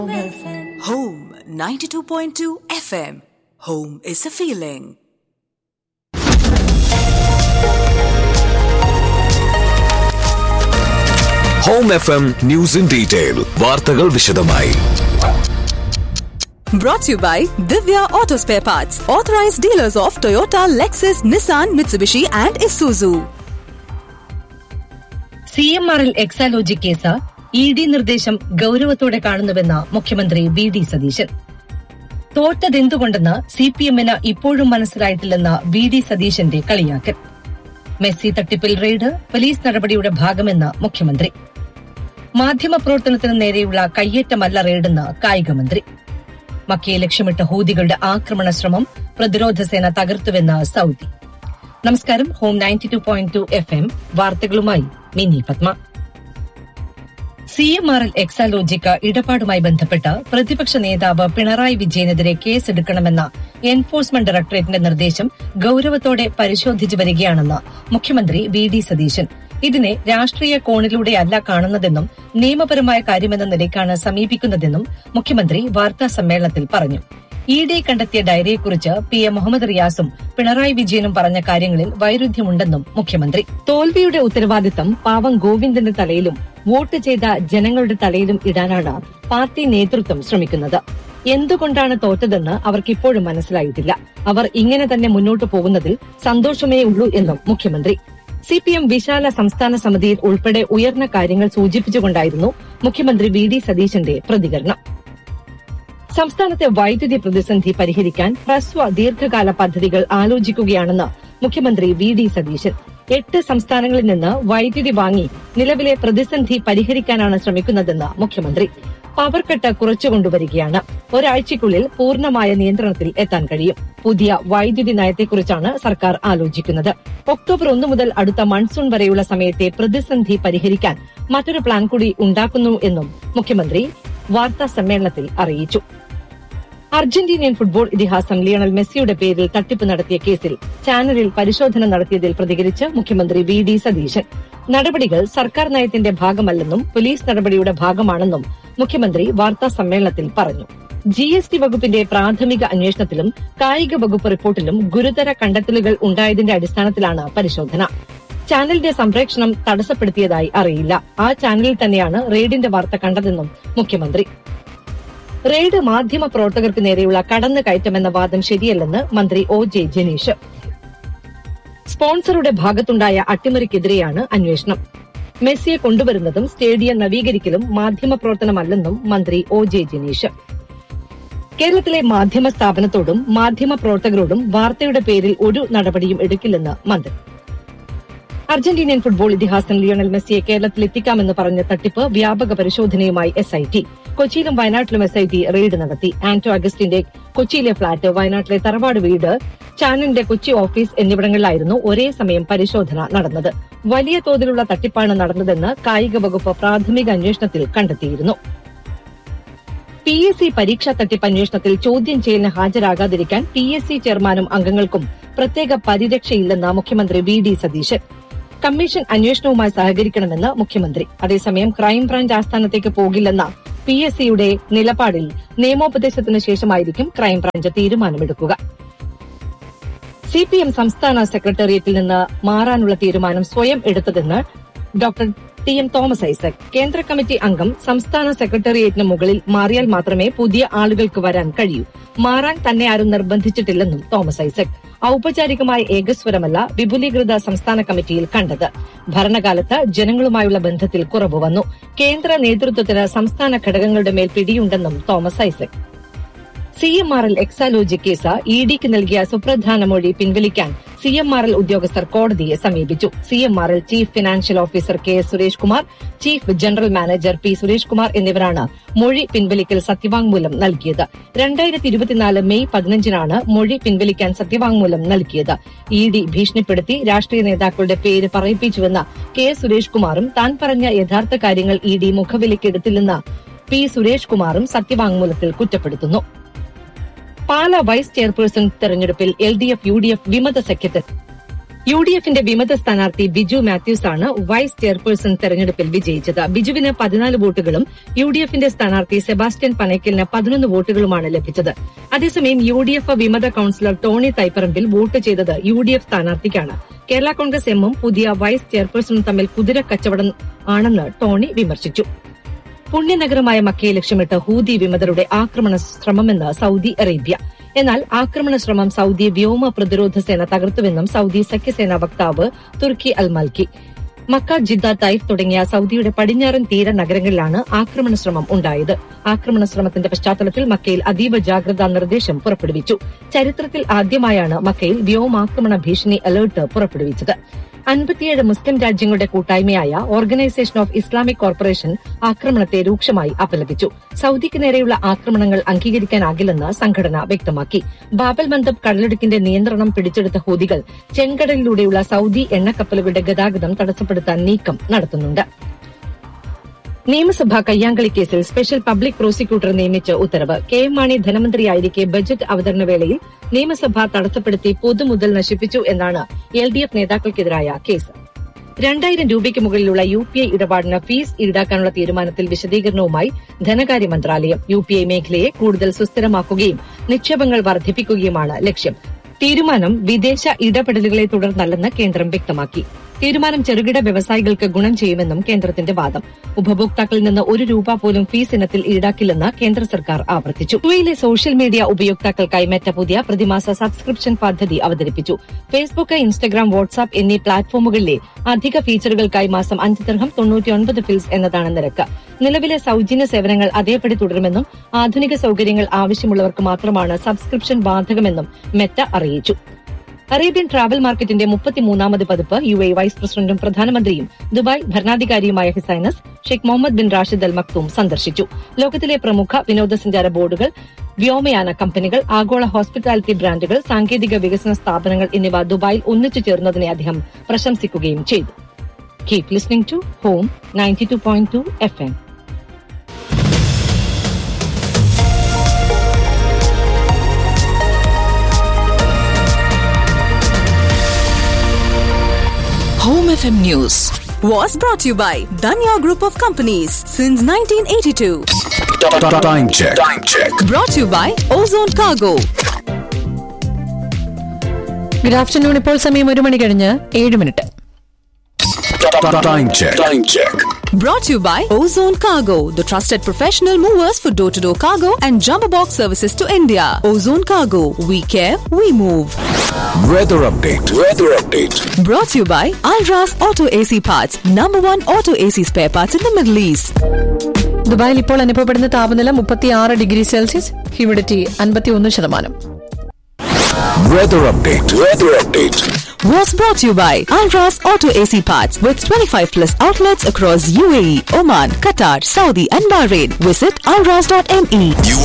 Home 92.2 FM. Home is a feeling. Home F M news in detail വാർത്തകൾ വിശദമായി Brought to you by Divya Auto Spare Parts, authorized dealers of Toyota, Lexus, Nissan, Mitsubishi, and Isuzu. C M ആറിൽ Exalogic case E D നിർദ്ദേശം ഗൌരവത്തോടെ കാണുന്നുവെന്ന് മുഖ്യമന്ത്രി V D Satheesan തോറ്റതെന്തുകൊണ്ടെന്ന് C P എമ്മിന് ഇപ്പോഴും മനസ്സിലായിട്ടില്ലെന്ന് വി ഡി സതീശന്റെ കളിയാക്കൽ മെസ്സി തട്ടിപ്പിൽ റെയ്ഡ് പോലീസ് നടപടിയുടെ ഭാഗമെന്ന് മുഖ്യമന്ത്രി മാധ്യമപ്രവർത്തനത്തിന് നേരെയുള്ള കയ്യേറ്റമല്ല റെയ്ഡെന്ന് കായികമന്ത്രി മക്കയെ ലക്ഷ്യമിട്ട ഹൂതികളുടെ ആക്രമണ ശ്രമം പ്രതിരോധ സേന തകർത്തുവെന്ന് സൌദി നമസ്കാരം home ninety two point two F M വാർത്തകളുമായി Mini Padma C M R L എക്സാലോജിക്ക് ഇടപാടുമായി ബന്ധപ്പെട്ട് പ്രതിപക്ഷ നേതാവ് പിണറായി വിജയനെതിരെ കേസെടുക്കണമെന്ന എൻഫോഴ്സ്മെന്റ് ഡയറക്ടറേറ്റിന്റെ നിർദ്ദേശം ഗൌരവത്തോടെ പരിശോധിച്ചു വരികയാണെന്ന് മുഖ്യമന്ത്രി വി ഡി സതീശൻ ഇതിനെ രാഷ്ട്രീയ കോണിലൂടെയല്ല കാണുന്നതെന്നും നിയമപരമായ കാര്യമെന്ന നിലയ്ക്കാണ് സമീപിക്കുന്നതെന്നും മുഖ്യമന്ത്രി വാർത്താ സമ്മേളനത്തിൽ പറഞ്ഞു ഇ ഡി കണ്ടെത്തിയ ഡയറിയെക്കുറിച്ച് പി എ മുഹമ്മദ് റിയാസും പിണറായി വിജയനും പറഞ്ഞ കാര്യങ്ങളിൽ വൈരുദ്ധ്യമുണ്ടെന്നും മുഖ്യമന്ത്രി തോൽവിയുടെ ഉത്തരവാദിത്തം പാവം ഗോവിന്ദന്റെ തലയിലും വോട്ട് ചെയ്ത ജനങ്ങളുടെ തലയിലും ഇടാനാണ് പാർട്ടി നേതൃത്വം ശ്രമിക്കുന്നത് എന്തുകൊണ്ടാണ് തോറ്റതെന്ന് അവർക്കിപ്പോഴും മനസ്സിലായിട്ടില്ല അവർ ഇങ്ങനെ തന്നെ മുന്നോട്ടു പോകുന്നതിൽ സന്തോഷമേ ഉള്ളൂ എന്നും മുഖ്യമന്ത്രി സി പി എം വിശാല സംസ്ഥാന സമിതിയിൽ ഉൾപ്പെടെ ഉയർന്ന കാര്യങ്ങൾ സൂചിപ്പിച്ചുകൊണ്ടായിരുന്നു മുഖ്യമന്ത്രി വി ഡി സതീശന്റെ പ്രതികരണം സംസ്ഥാനത്തെ വൈദ്യുതി പ്രതിസന്ധി പരിഹരിക്കാൻ ഹ്രസ്വ ദീർഘകാല പദ്ധതികൾ ആലോചിക്കുകയാണെന്ന് മുഖ്യമന്ത്രി വി ഡി സതീശൻ എട്ട് സംസ്ഥാനങ്ങളിൽ നിന്ന് വൈദ്യുതി വാങ്ങി നിലവിലെ പ്രതിസന്ധി പരിഹരിക്കാനാണ് ശ്രമിക്കുന്നതെന്ന് മുഖ്യമന്ത്രി പവർ കട്ട് കുറച്ചുകൊണ്ടുവരികയാണ് ഒരാഴ്ചയ്ക്കുള്ളിൽ പൂർണ്ണമായ നിയന്ത്രണത്തിൽ എത്താൻ കഴിയും പുതിയ വൈദ്യുതി നയത്തെക്കുറിച്ചാണ് സർക്കാർ ആലോചിക്കുന്നത് ഒക്ടോബർ ഒന്ന് മുതൽ അടുത്ത മൺസൂൺ വരെയുള്ള സമയത്തെ പ്രതിസന്ധി പരിഹരിക്കാൻ മറ്റൊരു പ്ലാൻ കൂടി ഉണ്ടാക്കുന്നു എന്നും മുഖ്യമന്ത്രി വാർത്താ സമ്മേളനത്തിൽ അറിയിച്ചു അർജന്റീനിയൻ ഫുട്ബോൾ ഇതിഹാസം ലിയണൽ മെസ്സിയുടെ പേരിൽ തട്ടിപ്പ് നടത്തിയ കേസിൽ ചാനലിൽ പരിശോധന നടത്തിയതിൽ പ്രതികരിച്ച് മുഖ്യമന്ത്രി വി ഡി സതീശൻ നടപടികൾ സർക്കാർ നയത്തിന്റെ ഭാഗമല്ലെന്നും പോലീസ് നടപടിയുടെ ഭാഗമാണെന്നും മുഖ്യമന്ത്രി വാർത്താ സമ്മേളനത്തിൽ പറഞ്ഞു ജി എസ് ടി വകുപ്പിന്റെ പ്രാഥമിക അന്വേഷണത്തിലും കായിക വകുപ്പ് റിപ്പോർട്ടിലും ഗുരുതര കണ്ടെത്തലുകൾ ഉണ്ടായതിന്റെ അടിസ്ഥാനത്തിലാണ് പരിശോധന ചാനലിന്റെ സംപ്രേഷണം തടസ്സപ്പെടുത്തിയതായി അറിയില്ല ആ ചാനലിൽ തന്നെയാണ് റെയ്ഡിന്റെ വാർത്ത കണ്ടതെന്നും മുഖ്യമന്ത്രി റെയ്ഡ് മാധ്യമ പ്രവർത്തകർക്ക് നേരെയുള്ള കടന്നു കയറ്റമെന്ന വാദം ശരിയല്ലെന്ന് മന്ത്രി ഒ ജെ ജനീഷ് സ്പോൺസറുടെ ഭാഗത്തുണ്ടായ അട്ടിമറിക്കെതിരെയാണ് അന്വേഷണം മെസ്സിയെ കൊണ്ടുവരുന്നതും സ്റ്റേഡിയം നവീകരിക്കലും മാധ്യമ പ്രവർത്തനമല്ലെന്നും മന്ത്രി ഒ ജെ ജനീഷ് കേരളത്തിലെ മാധ്യമ സ്ഥാപനത്തോടും മാധ്യമ പ്രവർത്തകരോടും വാർത്തയുടെ പേരിൽ ഒരു നടപടിയും എടുക്കില്ലെന്ന് മന്ത്രി അർജന്റീനിയൻ ഫുട്ബോൾ ഇതിഹാസം ലിയോണൽ മെസ്സിയെ കേരളത്തിൽ എത്തിക്കാമെന്ന് പറഞ്ഞ തട്ടിപ്പ് വ്യാപക പരിശോധനയുമായി എസ് ഐ ടി കൊച്ചിയിലും വയനാട്ടിലും എസ് ഐ ടി റെയ്ഡ് നടത്തി ആന്റോ അഗസ്റ്റിന്റെ കൊച്ചിയിലെ ഫ്ളാറ്റ് വയനാട്ടിലെ തറവാട് വീട് ചാനലിന്റെ കൊച്ചി ഓഫീസ് എന്നിവിടങ്ങളിലായിരുന്നു ഒരേ സമയം പരിശോധന നടന്നത് വലിയ തോതിലുള്ള തട്ടിപ്പാണ് നടന്നതെന്ന് കായിക വകുപ്പ് പ്രാഥമിക അന്വേഷണത്തിൽ കണ്ടെത്തിയിരുന്നു പി എസ് സി പരീക്ഷാ തട്ടിപ്പ് അന്വേഷണത്തിൽ ചോദ്യം ചെയ്യലിന് ഹാജരാകാതിരിക്കാൻ പി എസ് സി ചെയർമാനും അംഗങ്ങൾക്കും പ്രത്യേക പരിരക്ഷയില്ലെന്ന് മുഖ്യമന്ത്രി വി ഡി സതീശൻ കമ്മീഷൻ അന്വേഷണവുമായി സഹകരിക്കണമെന്ന് മുഖ്യമന്ത്രി അതേസമയം ക്രൈംബ്രാഞ്ച് ആസ്ഥാനത്തേക്ക് പോകില്ലെന്ന പി എസ് സിയുടെ നിലപാടിൽ നിയമോപദേശത്തിന് ശേഷമായിരിക്കും ക്രൈംബ്രാഞ്ച് തീരുമാനമെടുക്കുക സി പി എം സംസ്ഥാന സെക്രട്ടേറിയറ്റിൽ നിന്ന് മാറാനുള്ള തീരുമാനം സ്വയം എടുത്തതെന്ന് doctor T M Thomas Isaac കേന്ദ്ര കമ്മിറ്റി അംഗം സംസ്ഥാന സെക്രട്ടേറിയറ്റിന് മുകളിൽ മാറിയാൽ മാത്രമേ പുതിയ ആളുകൾക്ക് വരാൻ കഴിയൂ മാറാൻ തന്നെ ആരും നിർബന്ധിച്ചിട്ടില്ലെന്നും തോമസ് ഐസക് ഔപചാരികമായ ഏകസ്വരമല്ല വിപുലീകൃത സംസ്ഥാന കമ്മിറ്റിയിൽ കണ്ടത് ഭരണകാലത്ത് ജനങ്ങളുമായുള്ള ബന്ധത്തിൽ കുറവ് വന്നു കേന്ദ്ര നേതൃത്വത്തിന് സംസ്ഥാന ഘടകങ്ങളുടെ മേൽ പിടിയുണ്ടെന്നും Thomas Isaac C M R L Exalogic case E ഡിക്ക് നൽകിയ സുപ്രധാന മൊഴി പിൻവലിക്കാൻ സി എം ആർ എൽ ഉദ്യോഗസ്ഥർ കോടതിയെ സമീപിച്ചു C M R L chief financial officer K S Suresh Kumar chief general manager P Suresh Kumar എന്നിവരാണ് മൊഴി പിൻവലിക്കൽ സത്യവാങ്മൂലം നൽകിയത് രണ്ടായിരത്തി ഇരുപത്തിനാല് മെയ് പതിനഞ്ചിനാണ് മൊഴി പിൻവലിക്കാൻ സത്യവാങ്മൂലം നൽകിയത് ഇ ഡി ഭീഷണിപ്പെടുത്തി രാഷ്ട്രീയ നേതാക്കളുടെ പേര് പറയിപ്പിച്ചുവെന്ന കെ എസ് സുരേഷ് കുമാറും താൻ പറഞ്ഞ യഥാർത്ഥ കാര്യങ്ങൾ ഇ ഡി മുഖവിലക്കെടുത്തില്ലെന്ന് പി സുരേഷ് കുമാറും സത്യവാങ്മൂലത്തിൽ കുറ്റപ്പെടുത്തുന്നു പാല വൈസ് ചെയർപേഴ്സൺ തെരഞ്ഞെടുപ്പിൽ L D F U D F വിമത സഖ്യത്തിൽ യു ഡി എഫിന്റെ വിമത സ്ഥാനാർത്ഥി ബിജു മാത്യൂസ് ആണ് വൈസ് ചെയർപേഴ്സൺ തെരഞ്ഞെടുപ്പിൽ വിജയിച്ചത് ബിജുവിന് പതിനാല് വോട്ടുകളും യു ഡി എഫിന്റെ സ്ഥാനാർത്ഥി സെബാസ്റ്റ്യൻ പനയ്ക്കലിന് പതിനൊന്ന് വോട്ടുകളുമാണ് ലഭിച്ചത് അതേസമയം യു ഡി എഫ് വിമത കൌൺസിലർ ടോണി തൈപ്പറമ്പിൽ വോട്ട് ചെയ്തത് യു ഡി എഫ് സ്ഥാനാർത്ഥിക്കാണ് കേരള കോൺഗ്രസ് എമ്മും പുതിയ വൈസ് ചെയർപേഴ്സണും തമ്മിൽ കുതിര കച്ചവടം ആണെന്ന് ടോണി വിമർശിച്ചു പുണ്യനഗരമായ മക്കയെ ലക്ഷ്യമിട്ട് ഹൂതി വിമതരുടെ ആക്രമണ ശ്രമമെന്ന് സൌദി അറേബ്യ എന്നാൽ ആക്രമണ ശ്രമം സൌദി വ്യോമ പ്രതിരോധ സേന തകർത്തുവെന്നും സൌദി സഖ്യസേന വക്താവ് തുർക്കി അൽ മൽക്കി മക്ക ജിദ്ദ തൈഫ് തുടങ്ങിയ സൌദിയുടെ പടിഞ്ഞാറൻ തീര നഗരങ്ങളിലാണ് ആക്രമണ ശ്രമം ഉണ്ടായത് ആക്രമണ ശ്രമത്തിന്റെ പശ്ചാത്തലത്തിൽ മക്കയിൽ അതീവ ജാഗ്രതാ നിർദ്ദേശം പുറപ്പെടുവിച്ചു ചരിത്രത്തിൽ ആദ്യമായാണ് മക്കയിൽ വ്യോമാക്രമണ ഭീഷണി അലർട്ട് പുറപ്പെടുവിച്ചത് അൻപത്തിയേഴ് മുസ്ലിം രാജ്യങ്ങളുടെ കൂട്ടായ്മയായ ഓർഗനൈസേഷൻ ഓഫ് ഇസ്ലാമിക് കോർപ്പറേഷൻ ആക്രമണത്തെ രൂക്ഷമായി അപലപിച്ചു സൌദിക്ക് നേരെയുള്ള ആക്രമണങ്ങൾ അംഗീകരിക്കാനാകില്ലെന്ന് സംഘടന വ്യക്തമാക്കി ബാബൽ മന്ദബ് കടലിടുക്കിന്റെ നിയന്ത്രണം പിടിച്ചെടുത്ത ഹൂതികൾ ചെങ്കടലിലൂടെയുള്ള സൌദി എണ്ണക്കപ്പലുകളുടെ ഗതാഗതം തടസ്സപ്പെടുത്താൻ നീക്കം നടത്തുന്നുണ്ട് നിയമസഭാ കയ്യാങ്കളി കേസിൽ സ്പെഷ്യൽ പബ്ലിക് പ്രോസിക്യൂട്ടർ നിയമിച്ച് ഉത്തരവ് കെ എം മാണി ധനമന്ത്രിയായിരിക്കെ ബജറ്റ് അവതരണ വേളയിൽ നിയമസഭ തടസ്സപ്പെടുത്തി പൊതുമുതൽ നശിപ്പിച്ചു എന്നാണ് എൽ ഡി എഫ് നേതാക്കൾക്കെതിരായ കേസ് രണ്ടായിരം രൂപയ്ക്ക് മുകളിലുള്ള യു പി ഐ ഇടപാടിന് ഫീസ് ഈടാക്കാനുള്ള തീരുമാനത്തിൽ വിശദീകരണവുമായി ധനകാര്യ മന്ത്രാലയം യു പി ഐ മേഖലയെ കൂടുതൽ സുസ്ഥിരമാക്കുകയും നിക്ഷേപങ്ങൾ വർദ്ധിപ്പിക്കുകയുമാണ് ലക്ഷ്യം തീരുമാനം വിദേശ ഇടപെടലുകളെ തുടർന്നല്ലെന്ന് കേന്ദ്രം വ്യക്തമാക്കി തീരുമാനം ചെറുകിട വ്യവസായികൾക്ക് ഗുണം ചെയ്യുമെന്നും കേന്ദ്രത്തിന്റെ വാദം ഉപഭോക്താക്കളിൽ നിന്ന് ഒരു രൂപ പോലും ഫീസ് ഇനത്തിൽ ഈടാക്കില്ലെന്ന് കേന്ദ്ര സർക്കാർ ആവർത്തിച്ചു യുഎയിലെ സോഷ്യൽ മീഡിയ ഉപയോക്താക്കൾക്കായി മെറ്റ പുതിയ പ്രതിമാസ സബ്സ്ക്രിപ്ഷൻ പദ്ധതി അവതരിപ്പിച്ചു ഫേസ്ബുക്ക് ഇൻസ്റ്റഗ്രാം വാട്സ്ആപ്പ് എന്നീ പ്ലാറ്റ്ഫോമുകളിലെ അധിക ഫീച്ചറുകൾക്കായി മാസം അഞ്ച് ദർഹം തൊണ്ണൂറ്റിയൊൻപത് ഫിൽസ് എന്നതാണ് നിരക്ക് നിലവിലെ സൌജന്യ സേവനങ്ങൾ അതേപടി തുടരുമെന്നും ആധുനിക സൌകര്യങ്ങൾ ആവശ്യമുള്ളവർക്ക് മാത്രമാണ് സബ്സ്ക്രിപ്ഷൻ ബാധകമെന്നും മെറ്റ അറിയിച്ചു അറേബ്യൻ ട്രാവൽ മാർക്കറ്റിന്റെ മുപ്പത്തിമൂന്നാമത് പതിപ്പ് യു എ വൈസ് പ്രസിഡന്റും പ്രധാനമന്ത്രിയും ദുബായ് ഭരണാധികാരിയുമായ his highness Sheikh Mohammed bin Rashid Al Maktoum സന്ദർശിച്ചു ലോകത്തിലെ പ്രമുഖ വിനോദസഞ്ചാര ബോർഡുകൾ വ്യോമയാന കമ്പനികൾ ആഗോള ഹോസ്പിറ്റാലിറ്റി ബ്രാൻഡുകൾ സാങ്കേതിക വികസന സ്ഥാപനങ്ങൾ എന്നിവ ദുബായിൽ ഒന്നിച്ചു ചേർന്നതിനെ അദ്ദേഹം പ്രശംസിക്കുകയും ചെയ്തു keep listening to home ninety two point two F M Home FM News was brought to you by Danya Group of Companies since 1982. Time check. Time check. Brought to you by Ozone Cargo. Good afternoon ഇപ്പോൾ സമയം ഒരു മണി കഴിഞ്ഞ് ഏഴ് minute Time check. Time check. Brought to you by Ozone Cargo, the trusted professional movers for door to door cargo and jumbo box services to India. Ozone Cargo, we care, we move. Weather update. Weather update. Brought to you by Alras Auto AC Parts, number one auto AC spare parts in the Middle East. ദുബായിൽ ഇപ്പോൾ അനുഭവപ്പെടുന്ന താപനില മുപ്പത്തി ആറ് degree Celsius humidity അൻപത്തി ഒന്ന് ശതമാനം Weather update. Weather update. Was brought to you by Alras Auto AC Parts with 25 plus outlets across UAE, Oman, Qatar, Saudi, and Bahrain. Visit alras.me.